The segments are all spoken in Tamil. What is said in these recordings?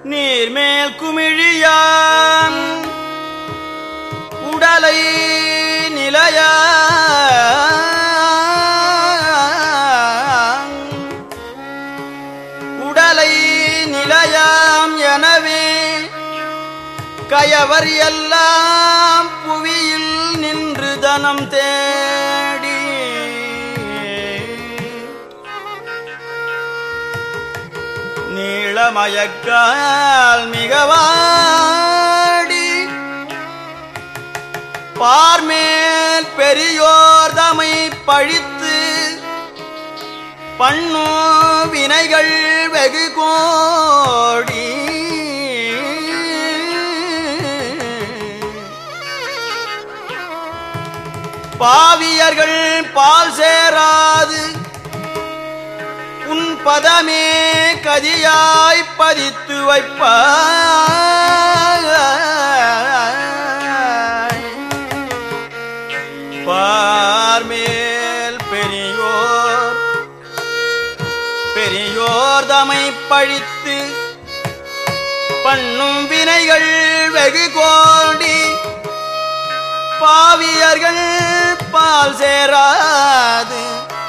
நீர்மேல் குமிழியான் உடலை நிலைய உடலை நிலையாம் எனவே கயவர் எல்லாம் புவியில் நின்று தனம் தேடி நீளமயக்கால் மிகவாடி பார்மேல் பெரியோர் தமை பழித்து பண்ணு வினைகள் வெகு கோடி பாவியர்கள் பால் சேராது உன் பதமே கதியாய் பதித்து வைப்பாய் பார்மேல் பெரியோர் பெரியோர் தமை பழித்து பண்ணும் வினைகள் வெகு கோடி பாவியர்கள் பால் சேராது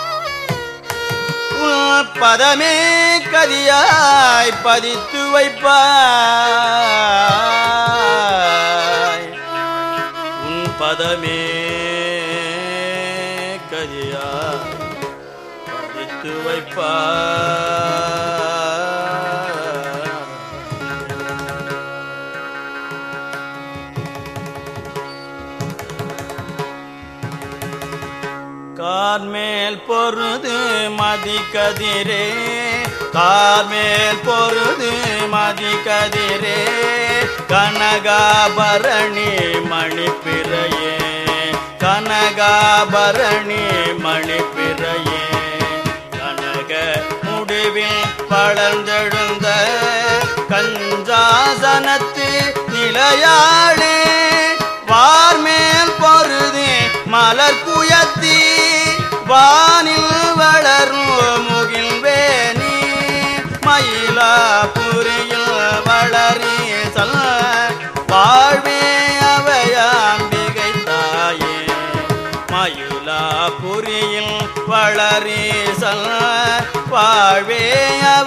உன் பதமே கதியாய் பதித்து வைப்பாய் உன் பதமே கதியாய் பதித்து வைப்பாய் கார்மேல் பொருது மதி கதிரே கார்மேல் பொருது மதி கதிரே கனகாபரணி மணிப்பிறையே கனகாபரணி மணிப்பிறையே கனக முடிவில் வளர்ந்தெழுந்த கஞ்சாசனத்து நிலையாளே வார்மேல் பொருது மலர் குயத்தி வானில் வளரும் முகில் வேணி மயிலாபுரியில் வளரி சல் வாழ்வே அவையாம்பிகை தாயே மயிலாபுரியில் வளரி சல் வாழ்வே